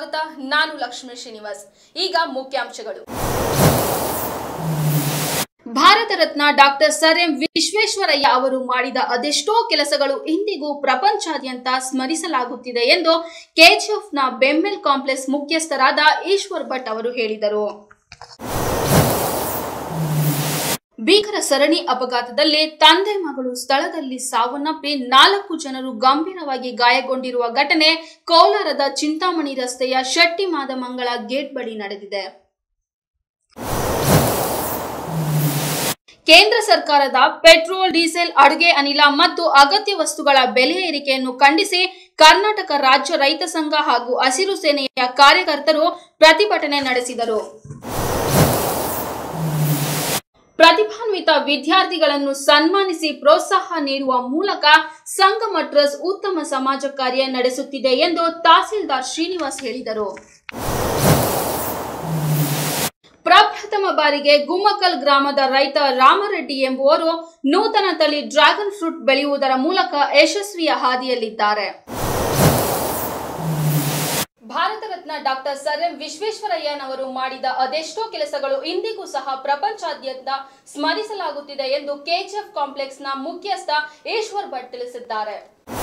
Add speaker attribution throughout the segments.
Speaker 1: ಸ್ವಾಗತ ನಾನು ಲಕ್ಷ್ಮೀ ಶ್ರೀನಿವಾಸ್ ಈಗ ಮುಖ್ಯಾಂಶಗಳು Bharat Ratna doctor sir M Visvesvaraya ಅವರು ಮಾಡಿದ ಅದೆಷ್ಟೋ ಕೆಲಸಗಳು ಇಂದಿಗೂ ಪ್ರಪಂಚಾದ್ಯಂತ ಸ್ಮರಿಸಲಾಗುತ್ತಿದೆ ಎಂದು ಕೆಜಿಎಫ್ನ ಬೆಮ್ಮೆಲ್ ಕಾಂಪ್ಲೆಕ್ಸ್ ಮುಖ್ಯಸ್ಥರಾದ ಈಶ್ವರ್ ಭಟ್ ಅವರು ಹೇಳಿದರು ಭೀಕರ ಸರಣಿ ಅಪಘಾತದಲ್ಲಿ ತಂದೆ ಮಗಳು ಸ್ಥಳದಲ್ಲಿ ಸಾವನ್ನಪ್ಪಿ ನಾಲ್ಕು ಜನರು ಗಂಭೀರವಾಗಿ ಗಾಯಗೊಂಡಿರುವ ಘಟನೆ ಕೋಲಾರದ ಚಿಂತಾಮಣಿ ರಸ್ತೆಯ ಶೆಟ್ಟಿಮಾದಮಂಗಳ ಗೇಟ್ ಬಳಿ ನಡೆದಿದೆ ಕೇಂದ್ರ ಸರ್ಕಾರದ ಪೆಟ್ರೋಲ್ ಡೀಸೆಲ್ ಅಡುಗೆ ಅನಿಲ ಮತ್ತು ಅಗತ್ಯ ವಸ್ತುಗಳ ಬೆಲೆ ಏರಿಕೆಯನ್ನು ಖಂಡಿಸಿ ಕರ್ನಾಟಕ ರಾಜ್ಯ ರೈತ ಸಂಘ ಹಾಗೂ ಹಸಿರು ಸೇನೆಯ ಕಾರ್ಯಕರ್ತರು ಪ್ರತಿಭಟನೆ ನಡೆಸಿದರು ಪ್ರತಿಭಾನ್ವಿತ ವಿದ್ಯಾರ್ಥಿಗಳನ್ನು ಸನ್ಮಾನಿಸಿ ಪ್ರೋತ್ಸಾಹ ನೀಡುವ ಮೂಲಕ ಸಂಗಮ ಟ್ರಸ್ಟ್ ಉತ್ತಮ ಸಮಾಜ ಕಾರ್ಯ ನಡೆಸುತ್ತಿದೆ ಎಂದು ತಹಸೀಲ್ದಾರ್ ಶ್ರೀನಿವಾಸ್ ಹೇಳಿದರು ಪ್ರಪ್ರಥಮ ಬಾರಿಗೆ ಗುಮ್ಮಕಲ್ ಗ್ರಾಮದ ರೈತ ರಾಮರೆಡ್ಡಿ ಎಂಬುವರು ನೂತನ ತಳಿ ಡ್ರ್ಯಾಗನ್ ಫ್ರೂಟ್ ಬೆಳೆಯುವುದರ ಮೂಲಕ ಯಶಸ್ವಿಯ ಹಾದಿಯಲ್ಲಿದ್ದಾರೆ Bharat Ratna doctor sir M ವಿಶ್ವೇಶ್ವರಯ್ಯನವರು ಮಾಡಿದ ಅದೆಷ್ಟೋ ಕೆಲಸಗಳು ಇಂದಿಗೂ ಸಹ ಪ್ರಪಂಚಾದ್ಯಂತ ಸ್ಮರಿಸಲಾಗುತ್ತಿದೆ ಎಂದು ಕೆಜಿಎಫ್ ಕಾಂಪ್ಲೆಕ್ಸ್ನ ಮುಖ್ಯಸ್ಥ ಈಶ್ವರ್ ಭಟ್ ತಿಳಿಸಿದ್ದಾರೆ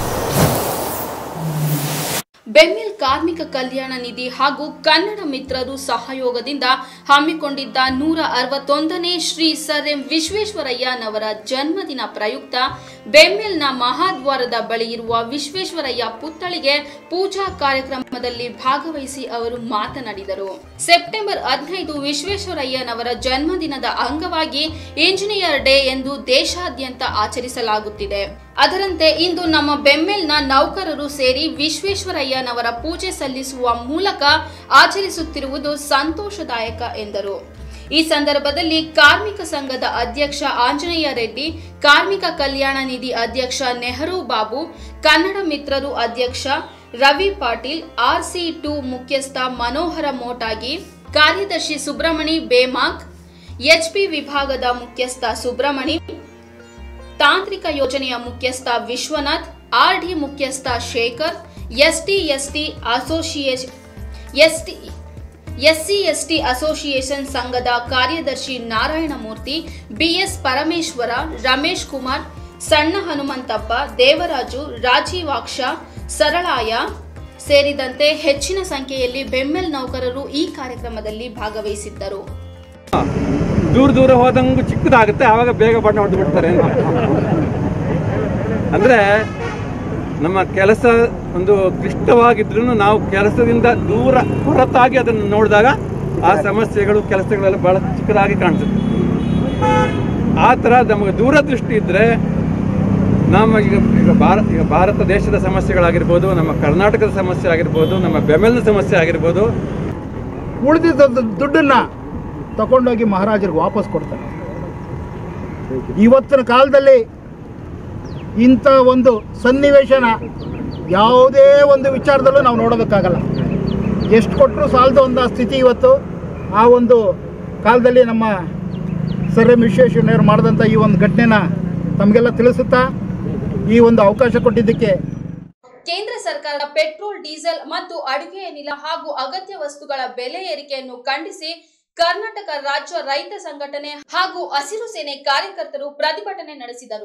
Speaker 1: ಬೆಮ್ಮಿಲ್ ಕಾರ್ಮಿಕ ಕಲ್ಯಾಣ ನಿಧಿ ಹಾಗೂ ಕನ್ನಡ ಮಿತ್ರರು ಸಹಯೋಗದಿಂದ ಹಮ್ಮಿಕೊಂಡಿದ್ದ ನೂರ ಅರವತ್ತೊಂದನೇ ಶ್ರೀ ಸರ್ ಎಂ ವಿಶ್ವೇಶ್ವರಯ್ಯನವರ ಜನ್ಮದಿನ ಪ್ರಯುಕ್ತ ಬೆಮ್ಮಿಲ್ನ ಮಹಾದ್ವಾರದ ಬಳಿ ಇರುವ ವಿಶ್ವೇಶ್ವರಯ್ಯ ಪುತ್ಥಳಿಗೆ ಪೂಜಾ ಕಾರ್ಯಕ್ರಮದಲ್ಲಿ ಭಾಗವಹಿಸಿ ಅವರು ಮಾತನಾಡಿದರು ಸೆಪ್ಟೆಂಬರ್ ಹದಿನೈದು ವಿಶ್ವೇಶ್ವರಯ್ಯನವರ ಜನ್ಮದಿನದ ಅಂಗವಾಗಿ ಇಂಜಿನಿಯರ್ ಡೇ ಎಂದು ದೇಶಾದ್ಯಂತ ಆಚರಿಸಲಾಗುತ್ತಿದೆ ಅದರಂತೆ ಇಂದು ನಮ್ಮ ಬೆಮ್ಮೆಲ್ನ ನೌಕರರು ಸೇರಿ ವಿಶ್ವೇಶ್ವರಯ್ಯನವರ ಪೂಜೆ ಸಲ್ಲಿಸುವ ಮೂಲಕ ಆಚರಿಸುತ್ತಿರುವುದು ಸಂತೋಷದಾಯಕ ಎಂದರು ಈ ಸಂದರ್ಭದಲ್ಲಿ ಕಾರ್ಮಿಕ ಸಂಘದ ಅಧ್ಯಕ್ಷ ಆಂಜನೇಯ ರೆಡ್ಡಿ ಕಾರ್ಮಿಕ ಕಲ್ಯಾಣ ನಿಧಿ ಅಧ್ಯಕ್ಷ ನೆಹರು ಬಾಬು ಕನ್ನಡ ಮಿತ್ರರು ಅಧ್ಯಕ್ಷ ರವಿ ಪಾಟೀಲ್ ಆರ್ಸಿ ಟು ಮುಖ್ಯಸ್ಥ ಮನೋಹರ ಮೋಟಾಗಿ ಕಾರ್ಯದರ್ಶಿ ಸುಬ್ರಮಣಿ ಬೇಮಾಕ್ ಎಚ್ಪಿ ವಿಭಾಗದ ಮುಖ್ಯಸ್ಥ ಸುಬ್ರಮಣಿ ತಾಂತ್ರಿಕ ಯೋಜನೆಯ ಮುಖ್ಯಸ್ಥ ವಿಶ್ವನಾಥ್ ಆರ್ಡಿ ಮುಖ್ಯಸ್ಥ Shekhar ST ST association ST SC ST association ಸಂಘದ ಕಾರ್ಯದರ್ಶಿ ನಾರಾಯಣಮೂರ್ತಿ ಬಿಎಸ್ ಪರಮೇಶ್ವರ ರಮೇಶ್ ಕುಮಾರ್ ಸಣ್ಣ ಹನುಮಂತಪ್ಪ ದೇವರಾಜು ರಾಜೀವಾಕ್ಷ ಸರಳಾಯ ಸೇರಿದಂತೆ ಹೆಚ್ಚಿನ ಸಂಖ್ಯೆಯಲ್ಲಿ ಬೆಮ್ಮೆಲ್ ನೌಕರರು ಈ ಕಾರ್ಯಕ್ರಮದಲ್ಲಿ ಭಾಗವಹಿಸಿದ್ದರು
Speaker 2: ದೂರ ದೂರ ಹೋದಂಗೂ ಚಿಕ್ಕದಾಗುತ್ತೆ ಆವಾಗ ಬೇಗ ಬಣ್ಣ ಹೊಡೆದು ಬಿಡ್ತಾರೆ ಅಂತ ಅಂದ್ರೆ ನಮ್ಮ ಕೆಲಸ ಒಂದು ಕ್ಲಿಷ್ಟವಾಗಿದ್ರೂ ನಾವು ಕೆಲಸದಿಂದ ದೂರ ಹೊರತಾಗಿ ಅದನ್ನು ನೋಡಿದಾಗ ಆ ಸಮಸ್ಯೆಗಳು ಕೆಲಸಗಳೆಲ್ಲ ಬಹಳ ಚಿಕ್ಕದಾಗಿ ಕಾಣಿಸುತ್ತೆ ಆ ಥರ ನಮಗೆ ದೂರದೃಷ್ಟಿ ಇದ್ದರೆ ನಮ್ಮ ಈಗ ಈಗ ಭಾರತ ಈಗ ಭಾರತ ದೇಶದ ಸಮಸ್ಯೆಗಳಾಗಿರ್ಬೋದು ನಮ್ಮ ಕರ್ನಾಟಕದ ಸಮಸ್ಯೆ ಆಗಿರ್ಬೋದು ನಮ್ಮ ಬೆಮೆಲ್ನ ಸಮಸ್ಯೆ ಆಗಿರ್ಬೋದು
Speaker 3: ಉಳಿದಿದ್ದ ದುಡ್ಡನ್ನ ತಗೊಂಡೋಗಿ ಮಹಾರಾಜರಿಗೆ ವಾಪಸ್ ಕೊಡ್ತಾರೆ ಇವತ್ತಿನ ಕಾಲದಲ್ಲಿ ಇಂಥ ಒಂದು ಸನ್ನಿವೇಶನ ಯಾವುದೇ ಒಂದು ವಿಚಾರದಲ್ಲೂ ನಾವು ನೋಡೋದಕ್ಕಾಗಲ್ಲ ಎಷ್ಟು ಕೊಟ್ಟರು ಸಾಲದ ಒಂದು ಸ್ಥಿತಿ ಇವತ್ತು ಆ ಒಂದು ಕಾಲದಲ್ಲಿ ನಮ್ಮ ಸರ್ ಎಂ ವಿಶ್ವೇಶ್ವರಯ್ಯರು ಮಾಡಿದಂಥ ಈ ಒಂದು ಘಟನೆನ ತಮಗೆಲ್ಲ ತಿಳಿಸುತ್ತಾ ಈ ಒಂದು ಅವಕಾಶ ಕೊಟ್ಟಿದ್ದಕ್ಕೆ
Speaker 1: ಕೇಂದ್ರ ಸರ್ಕಾರ ಪೆಟ್ರೋಲ್ ಡೀಸೆಲ್ ಮತ್ತು ಅಡುಗೆ ಅನಿಲ ಹಾಗೂ ಅಗತ್ಯ ವಸ್ತುಗಳ ಬೆಲೆ ಏರಿಕೆಯನ್ನು ಖಂಡಿಸಿ ಕರ್ನಾಟಕ ರಾಜ್ಯ ರೈತ ಸಂಘಟನೆ ಹಾಗೂ ಹಸಿರು ಸೇನೆ ಕಾರ್ಯಕರ್ತರು ಪ್ರತಿಭಟನೆ ನಡೆಸಿದರು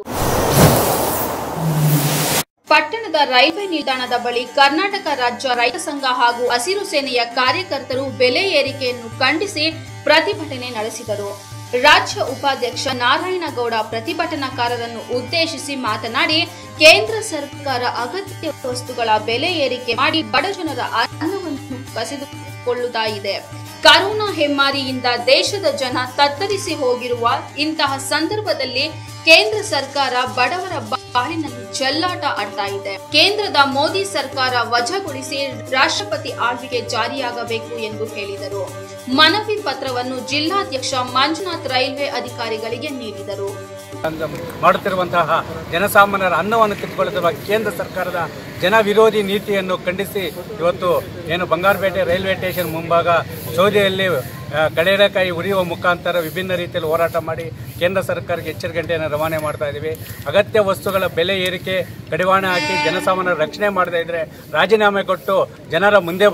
Speaker 1: ಪಟ್ಟಣದ ರೈಲ್ವೆ ನಿಲ್ದಾಣದ ಬಳಿ ಕರ್ನಾಟಕ ರಾಜ್ಯ ರೈತ ಸಂಘ ಹಾಗೂ ಹಸಿರು ಸೇನೆಯ ಕಾರ್ಯಕರ್ತರು ಬೆಲೆ ಏರಿಕೆಯನ್ನು ಖಂಡಿಸಿ ಪ್ರತಿಭಟನೆ ನಡೆಸಿದರು ರಾಜ್ಯ ಉಪಾಧ್ಯಕ್ಷ ನಾರಾಯಣಗೌಡ ಪ್ರತಿಭಟನಾಕಾರರನ್ನು ಉದ್ದೇಶಿಸಿ ಮಾತನಾಡಿ ಕೇಂದ್ರ ಸರ್ಕಾರ ಅಗತ್ಯ ವಸ್ತುಗಳ ಬೆಲೆ ಏರಿಕೆ ಮಾಡಿ ಬಡಜನರ ಅನ್ನವನ್ನು ಕಸಿದುಕೊಳ್ಳುತ್ತಾ ಇದೆ ಕರೋನಾ ಹೆಮ್ಮಾರಿಯಿಂದ ದೇಶದ ಜನ ತತ್ತರಿಸಿ ಹೋಗಿರುವ ಇಂತಹ ಸಂದರ್ಭದಲ್ಲಿ ಕೇಂದ್ರ ಸರ್ಕಾರ ಬಡವರ ಬಾಳಿನಲ್ಲಿ ಚೆಲ್ಲಾಟ ಆಡ್ತಾ ಇದೆ ಕೇಂದ್ರದ ಮೋದಿ ಸರ್ಕಾರ ವಜಾಗೊಳಿಸಿ ರಾಷ್ಟ್ರಪತಿ ಆಳ್ವಿಕೆ ಜಾರಿಯಾಗಬೇಕು ಎಂದು ಹೇಳಿದರು ಮನವಿ ಪತ್ರವನ್ನು ಜಿಲ್ಲಾಧ್ಯಕ್ಷ ಮಂಜುನಾಥ್ ರೈಲ್ವೆ ಅಧಿಕಾರಿಗಳಿಗೆ ನೀಡಿದರು
Speaker 4: ಮಾಡುತ್ತಿರುವಂತಹ ಜನಸಾಮಾನ್ಯರ ಅನ್ನವನ್ನು ಕಿತ್ತುಕೊಳ್ಳುತ್ತಿರುವ ಕೇಂದ್ರ ಸರ್ಕಾರದ ಜನ ವಿರೋಧಿ ನೀತಿಯನ್ನು ಖಂಡಿಸಿ ಇವತ್ತು ಏನು ಬಂಗಾರಪೇಟೆ ರೈಲ್ವೆ ಸ್ಟೇಷನ್ ಮುಂಭಾಗ ಸೌದೆಯಲ್ಲಿ ಆ, ಕಡಲೆಕಾಯಿ ಉರಿಯುವ ಮುಖಾಂತರ ವಿಭಿನ್ನ ರೀತಿಯಲ್ಲಿ ಹೋರಾಟ ಮಾಡಿ ಕೇಂದ್ರ ಸರ್ಕಾರಕ್ಕೆ ಎಚ್ಚರಿಕೆಯನ್ನು ರವಾನೆ ಮಾಡ್ತಾ ಇದ್ದೀವಿ ಅಗತ್ಯ ವಸ್ತುಗಳ ಬೆಲೆ ಏರಿಕೆ ಕಡಿವಾಣ ಹಾಕಿ ಜನಸಾಮಾನ್ಯರ ರಕ್ಷಣೆ ಮಾಡದೇ ಇದ್ರೆ ರಾಜೀನಾಮೆ ಕೊಟ್ಟು ಜನರ ಮುಂದೆ ಬನ್ನಿ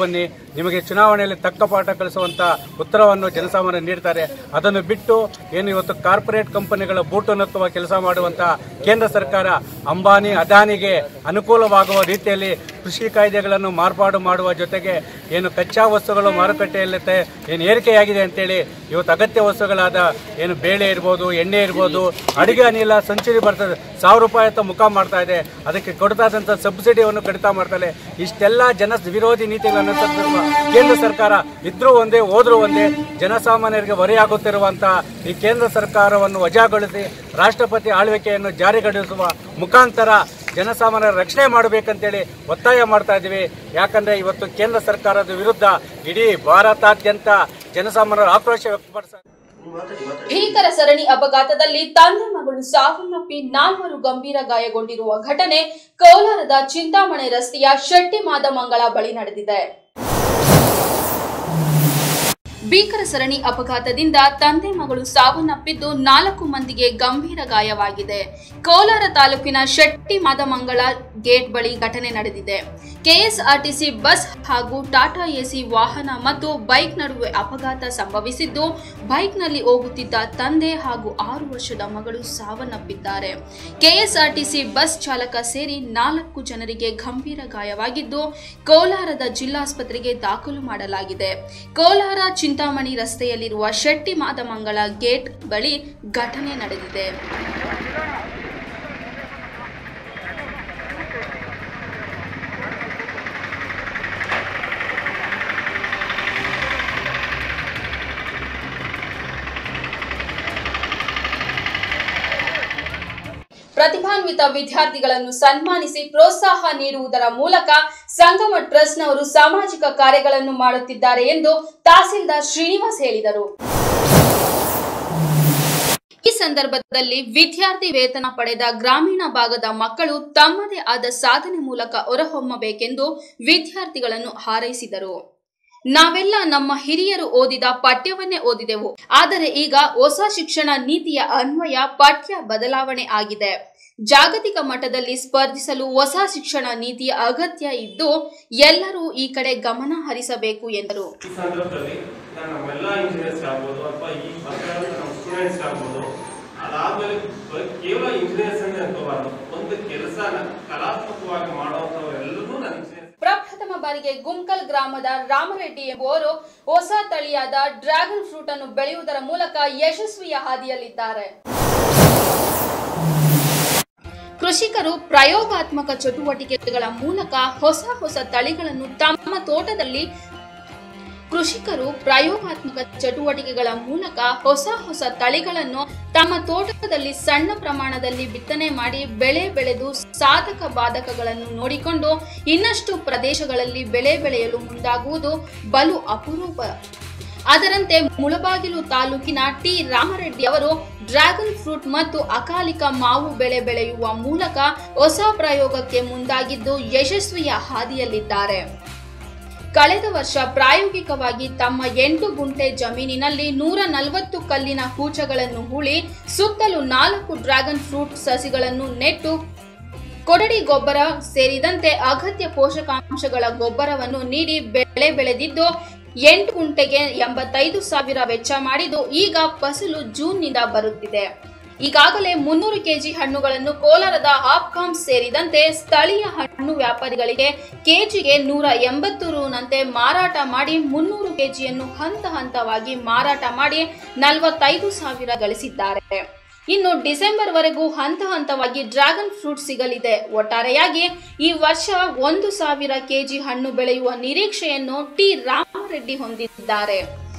Speaker 4: ನಿಮಗೆ ಚುನಾವಣೆಯಲ್ಲಿ ತಕ್ಕ ಪಾಠ ಕಲಿಸುವಂತ ಉತ್ತರವನ್ನು ಜನಸಾಮಾನ್ಯರು ನೀಡ್ತಾರೆ ಅದನ್ನು ಬಿಟ್ಟು ಏನು ಇವತ್ತು ಕಾರ್ಪೊರೇಟ್ ಕಂಪನಿಗಳ ಬೂಟು ನತ್ತುವ ಕೆಲಸ ಮಾಡುವಂತ ಕೇಂದ್ರ ಸರ್ಕಾರ ಅಂಬಾನಿ ಅದಾನಿಗೆ ಅನುಕೂಲವಾಗುವ ರೀತಿಯಲ್ಲಿ ಕೃಷಿ ಕಾಯ್ದೆಗಳನ್ನು ಮಾರ್ಪಾಡು ಮಾಡುವ ಜೊತೆಗೆ ಏನು ಕಚ್ಚಾ ವಸ್ತುಗಳು ಮಾರುಕಟ್ಟೆಯಲ್ಲಿ ತೆ- ಏನು ಏರಿಕೆಯಾಗಿದೆ ಅಂತೇಳಿ ಇವತ್ತು ಅಗತ್ಯ ವಸ್ತುಗಳಾದ ಏನು ಬೇಳೆ ಇರ್ಬೋದು ಎಣ್ಣೆ ಇರ್ಬೋದು ಅಡಿಗೆ ಅನಿಲ ಸಂಚುರಿ ಬರ್ತದೆ ಸಾವಿರ ರೂಪಾಯಿ ಅಂತ ಮುಖ ಮಾಡ್ತಾ ಇದೆ ಅದಕ್ಕೆ ಕೊಡ್ತಾದಂಥ ಸಬ್ಸಿಡಿಯನ್ನು ಕಡಿತ ಮಾಡ್ತಾರೆ ಇಷ್ಟೆಲ್ಲ ಜನ ವಿರೋಧಿ ನೀತಿಗಳನ್ನು ಅನುಸರಿಸಿರುವ ಕೇಂದ್ರ ಸರ್ಕಾರ ಇದ್ರೂ ಒಂದೇ ಹೋದ್ರೂ ಒಂದೇ ಜನಸಾಮಾನ್ಯರಿಗೆ ಹೊರೆಯಾಗುತ್ತಿರುವಂಥ ಈ ಕೇಂದ್ರ ಸರ್ಕಾರವನ್ನು ವಜಾಗೊಳಿಸಿ ರಾಷ್ಟ್ರಪತಿ ಆಳ್ವಿಕೆಯನ್ನು ಜಾರಿಗೊಳಿಸುವ ಮುಖಾಂತರ ಜನಸಾಮಾನ್ಯರ ರಕ್ಷಣೆ ಮಾಡಬೇಕಂತೇಳಿ ಒತ್ತಾಯ ಮಾಡ್ತಾ ಇದ್ದೀವಿ ಯಾಕಂದ್ರೆ ಇವತ್ತು ಕೇಂದ್ರ ಸರ್ಕಾರದ ವಿರುದ್ಧ ಇಡೀ ಭಾರತಾದ್ಯಂತ ಜನಸಾಮಾನ್ಯರ ಆಕ್ರೋಶ ವ್ಯಕ್ತಪಡಿಸ
Speaker 1: ಭೀಕರ ಸರಣಿ ಅಪಘಾತದಲ್ಲಿ ತಂದೆ ಮಗಳು ಸಾವನ್ನಪ್ಪಿ ನಾಲ್ವರು ಗಂಭೀರ ಗಾಯಗೊಂಡಿರುವ ಘಟನೆ ಕೋಲಾರದ ಚಿಂತಾಮಣಿ ರಸ್ತೆಯ ಶೆಟ್ಟಿ ಮಾದಮಂಗಳ ಬಳಿ ನಡೆದಿದೆ ಭೀಕರ ಸರಣಿ ಅಪಘಾತದಿಂದ ತಂದೆ ಮಗಳು ಸಾವನ್ನಪ್ಪಿದ್ದು ನಾಲ್ಕು ಮಂದಿಗೆ ಗಂಭೀರ ಗಾಯವಾಗಿದೆ ಕೋಲಾರ ತಾಲೂಕಿನ ಶೆಟ್ಟಿ ಮಾದಮಂಗಳ ಗೇಟ್ ಬಳಿ ಘಟನೆ ನಡೆದಿದೆ ಕೆಎಸ್ಆರ್ಟಿಸಿ ಬಸ್ ಹಾಗೂ ಟಾಟಾ ಎಸಿ ವಾಹನ ಮತ್ತು ಬೈಕ್ ನಡುವೆ ಅಪಘಾತ ಸಂಭವಿಸಿದ್ದು ಬೈಕ್ನಲ್ಲಿ ಹೋಗುತ್ತಿದ್ದ ತಂದೆ ಹಾಗೂ ಆರು ವರ್ಷದ ಮಗಳು ಸಾವನ್ನಪ್ಪಿದ್ದಾರೆ ಕೆಎಸ್ಆರ್ಟಿಸಿ ಬಸ್ ಚಾಲಕ ಸೇರಿ ನಾಲ್ಕು ಜನರಿಗೆ ಗಂಭೀರ ಗಾಯವಾಗಿದ್ದು ಕೋಲಾರದ ಜಿಲ್ಲಾಸ್ಪತ್ರೆಗೆ ದಾಖಲು ಮಾಡಲಾಗಿದೆ ಕೋಲಾರ ಚಿಂತಾಮಣಿ ರಸ್ತೆಯಲ್ಲಿರುವ ಶೆಟ್ಟಿ ಮಾದಮಂಗಳ ಗೇಟ್ ಬಳಿ ಘಟನೆ ನಡೆದಿದೆ ಪ್ರತಿಭಾನ್ವಿತ ವಿದ್ಯಾರ್ಥಿಗಳನ್ನು ಸನ್ಮಾನಿಸಿ ಪ್ರೋತ್ಸಾಹ ನೀಡುವುದರ ಮೂಲಕ ಸಂಗಮ ಟ್ರಸ್ಟ್ನವರು ಸಾಮಾಜಿಕ ಕಾರ್ಯಗಳನ್ನು ಮಾಡುತ್ತಿದ್ದಾರೆ ಎಂದು ತಹಸೀಲ್ದಾರ್ ಶ್ರೀನಿವಾಸ್ ಹೇಳಿದರು ಈ ಸಂದರ್ಭದಲ್ಲಿ ವಿದ್ಯಾರ್ಥಿ ವೇತನ ಪಡೆದ ಗ್ರಾಮೀಣ ಭಾಗದ ಮಕ್ಕಳು ತಮ್ಮದೇ ಆದ ಸಾಧನೆ ಮೂಲಕ ಹೊರಹೊಮ್ಮಬೇಕೆಂದು ವಿದ್ಯಾರ್ಥಿಗಳನ್ನು ಹಾರೈಸಿದರು ನಾವೆಲ್ಲ ನಮ್ಮ ಹಿರಿಯರು ಓದಿದ ಪಠ್ಯವನ್ನೇ ಓದಿದೆವು ಆದರೆ ಈಗ ಹೊಸ ಶಿಕ್ಷಣ ನೀತಿಯ ಅನ್ವಯ ಪಠ್ಯ ಬದಲಾವಣೆ ಆಗಿದೆ ಜಾಗತಿಕ ಮಟ್ಟದಲ್ಲಿ ಸ್ಪರ್ಧಿಸಲು ಹೊಸ ಶಿಕ್ಷಣ ನೀತಿಯ ಅಗತ್ಯ ಇದ್ದು ಎಲ್ಲರೂ ಈ ಕಡೆ ಗಮನ ಹರಿಸಬೇಕು ಎಂದರು
Speaker 5: ಈ ಸಂದರ್ಭದಲ್ಲಿ ನಾನು ನಮ್ಮೆಲ್ಲ ಇಂಜಿನಿಯರ್ಸ್ ಆಗ್ಬೋದು ಅಥವಾ ಈ ಬರ್ತಿರೋಂಥ ನಮ್ಮ ಸ್ಟೂಡೆಂಟ್ಸ್ ಆಗ್ಬೋದು ಅದಾದ್ಮೇಲೆ ಬರೀ ಕೇವಲ ಇಂಜಿನಿಯರ್ಸ್ ಅಂತ ಅನ್ಕೋಬಾರ್ದು ಒಂದು ಕೆಲಸನ ಕಲಾತ್ಮಕವಾಗಿ ಮಾಡೋಂಥವ್ರೆಲ್ಲರೂ ನಾನು ಇಂಜಿನಿಯರ್ಸ್
Speaker 1: ಪ್ರಪ್ರಥಮ ಬಾರಿಗೆ ಗುಂಕಲ್ ಗ್ರಾಮದ ರಾಮರೆಡ್ಡಿ ಎಂಬುವರು ಹೊಸ ತಳಿಯಾದ ಡ್ರ್ಯಾಗನ್ ಫ್ರೂಟ್ ಅನ್ನು ಬೆಳೆಯುವುದರ ಮೂಲಕ ಯಶಸ್ವಿಯ ಹಾದಿಯಲ್ಲಿದ್ದಾರೆ ಕೃಷಿಕರು ಪ್ರಯೋಗಾತ್ಮಕ ಚಟುವಟಿಕೆಗಳ ಮೂಲಕ ಹೊಸ ಹೊಸ ತಳಿಗಳನ್ನು ತಮ್ಮ ತೋಟದಲ್ಲಿ ಕೃಷಿಕರು ಪ್ರಯೋಗಾತ್ಮಕ ಚಟುವಟಿಕೆಗಳ ಮೂಲಕ ಹೊಸ ಹೊಸ ತಳಿಗಳನ್ನು ತಮ್ಮ ತೋಟದಲ್ಲಿ ಸಣ್ಣ ಪ್ರಮಾಣದಲ್ಲಿ ಬಿತ್ತನೆ ಮಾಡಿ ಬೆಳೆ ಬೆಳೆದು ಸಾಧಕ ಬಾಧಕಗಳನ್ನು ನೋಡಿಕೊಂಡು ಇನ್ನಷ್ಟು ಪ್ರದೇಶಗಳಲ್ಲಿ ಬೆಳೆ ಬೆಳೆಯಲು ಮುಂದಾಗುವುದು ಬಲು ಅಪರೂಪ ಅದರಂತೆ ಮುಳಬಾಗಿಲು ತಾಲೂಕಿನ ಟಿ ರಾಮರೆಡ್ಡಿ ಅವರು ಡ್ರ್ಯಾಗನ್ ಫ್ರೂಟ್ ಮತ್ತು ಅಕಾಲಿಕ ಮಾವು ಬೆಳೆ ಬೆಳೆಯುವ ಮೂಲಕ ಹೊಸ ಪ್ರಯೋಗಕ್ಕೆ ಮುಂದಾಗಿದ್ದು ಯಶಸ್ವಿಯ ಹಾದಿಯಲ್ಲಿದ್ದಾರೆ ಕಳೆದ ವರ್ಷ ಪ್ರಾಯೋಗಿಕವಾಗಿ ತಮ್ಮ ಎಂಟು ಗುಂಟೆ ಜಮೀನಿನಲ್ಲಿ ನೂರ ನಲವತ್ತು ಕಲ್ಲಿನ ಕೂಚಗಳನ್ನು ಹೂಳಿ ಸುತ್ತಲೂ ನಾಲ್ಕು ಡ್ರ್ಯಾಗನ್ ಫ್ರೂಟ್ ಸಸಿಗಳನ್ನು ನೆಟ್ಟು ಕೊಡಡಿ ಗೊಬ್ಬರ ಸೇರಿದಂತೆ ಅಗತ್ಯ ಪೋಷಕಾಂಶಗಳ ಗೊಬ್ಬರವನ್ನು ನೀಡಿ ಬೆಳೆ ಬೆಳೆದಿದ್ದು ಎಂಟು ಗುಂಟೆಗೆ ಎಂಬತ್ತೈದು ಸಾವಿರ ವೆಚ್ಚ ಮಾಡಿದ್ದು ಈಗ ಫಸಲು ಜೂನ್ನಿಂದ ಬರುತ್ತಿದೆ ಈಗಾಗಲೇ ಮುನ್ನೂರು ಕೆಜಿ ಹಣ್ಣುಗಳನ್ನು ಕೋಲಾರದ ಹಾಪ್ಕಾಮ್ ಸೇರಿದಂತೆ ಸ್ಥಳೀಯ ಹಣ್ಣು ವ್ಯಾಪಾರಿಗಳಿಗೆ ಕೆಜಿಗೆ ನೂರ ಎಂಬತ್ತು ರುನಂತೆ ಮಾರಾಟ ಮಾಡಿ ಮುನ್ನೂರು ಕೆಜಿಯನ್ನು ಹಂತ ಹಂತವಾಗಿ ಮಾರಾಟ ಮಾಡಿ ನಲವತ್ತೈದು ಸಾವಿರ ಗಳಿಸಿದ್ದಾರೆ ಇನ್ನು ಡಿಸೆಂಬರ್ ವರೆಗೂ ಹಂತ ಹಂತವಾಗಿ ಡ್ರ್ಯಾಗನ್ ಫ್ರೂಟ್ ಸಿಗಲಿದೆ ಒಟ್ಟಾರೆಯಾಗಿ ಈ ವರ್ಷ ಒಂದು ಸಾವಿರ ಕೆಜಿ ಹಣ್ಣು ಬೆಳೆಯುವ ನಿರೀಕ್ಷೆಯನ್ನು ಟಿ ರಾಮರೆಡ್ಡಿ ಹೊಂದಿದ್ದಾರೆ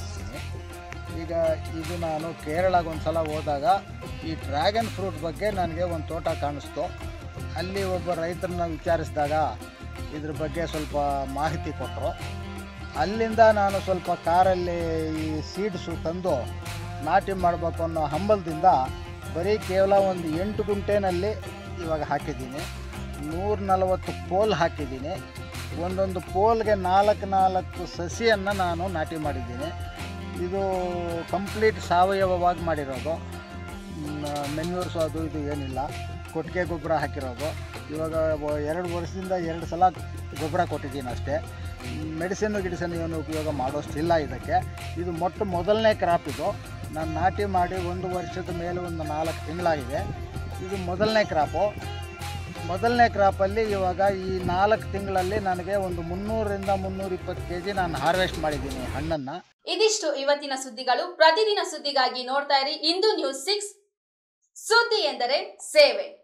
Speaker 6: ಈಗ ಇದು ನಾನು ಕೇರಳಗೆ ಒಂದು ಸಲ ಹೋದಾಗ ಈ ಡ್ರ್ಯಾಗನ್ ಫ್ರೂಟ್ ಬಗ್ಗೆ ನನಗೆ ಒಂದು ತೋಟ ಕಾಣಿಸ್ತು ಅಲ್ಲಿ ಒಬ್ಬ ರೈತರನ್ನ ವಿಚಾರಿಸಿದಾಗ ಇದ್ರ ಬಗ್ಗೆ ಸ್ವಲ್ಪ ಮಾಹಿತಿ ಕೊಟ್ಟರು ಅಲ್ಲಿಂದ ನಾನು ಸ್ವಲ್ಪ ಕಾರಲ್ಲಿ ಈ ಸೀಡ್ಸು ತಂದು ನಾಟಿ ಮಾಡಬೇಕು ಅನ್ನೋ ಹಂಬಲದಿಂದ ಬರೀ ಕೇವಲ ಒಂದು ಎಂಟು ಗುಂಟೆನಲ್ಲಿ ಇವಾಗ ಹಾಕಿದ್ದೀನಿ ನೂರ ನಲವತ್ತು ಪೋಲ್ ಹಾಕಿದ್ದೀನಿ ಒಂದೊಂದು ಪೋಲ್ಗೆ ನಾಲ್ಕು ನಾಲ್ಕು ಸಸಿಯನ್ನು ನಾನು ನಾಟಿ ಮಾಡಿದ್ದೀನಿ ಇದು ಕಂಪ್ಲೀಟ್ ಸಾವಯವವಾಗಿ ಮಾಡಿರೋದು ಮೆನ್ಯೂರ್ಸು ಅದು ಇದು ಏನಿಲ್ಲ ಕೊಟ್ಟಿಗೆ ಗೊಬ್ಬರ ಹಾಕಿರೋದು ಇವಾಗ ವ- ಎರಡು ವರ್ಷದಿಂದ ಎರಡು ಸಲ ಗೊಬ್ಬರ ಕೊಟ್ಟಿದ್ದೀನಿ ಅಷ್ಟೇ ಮೆಡಿಸಿನ್ ಗಿಡಿಸಿನ್ ಏನು ಉಪಯೋಗ ಮಾಡೋಷ್ಟಿಲ್ಲ ಇದಕ್ಕೆ ಇದು ಮೊಟ್ಟ ಮೊದಲನೇ ಕ್ರಾಪ್ ಇದು ನಾನು ನಾಟಿ ಮಾಡಿ ಒಂದು ವರ್ಷದ ಮೇಲೆ ಒಂದು ನಾಲ್ಕು ತಿಂಗಳಾಗಿದೆ ಇದು ಮೊದಲನೇ ಕ್ರಾಪು ಮೊದಲನೇ ಕ್ರಾಪಲ್ಲಿ ಇವಾಗ ಈ ನಾಲ್ಕು ತಿಂಗಳಲ್ಲಿ ನನಗೆ ಒಂದು ಮುನ್ನೂರರಿಂದ ಮುನ್ನೂರ ಇಪ್ಪತ್ತು ಕೆ ಜಿ ನಾನು ಹಾರ್ವೆಸ್ಟ್ ಮಾಡಿದ್ದೀನಿ ಹಣ್ಣನ್ನು
Speaker 1: ಇದಿಷ್ಟು ಇವತ್ತಿನ ಸುದ್ದಿಗಳು ಪ್ರತಿದಿನ ಸುದ್ದಿಗಾಗಿ ನೋಡ್ತಾ ಇರಿ ಇಂದು ನ್ಯೂಸ್ ಸಿಕ್ಸ್ ಸುದ್ದಿ ಎಂದರೆ ಸೇವೆ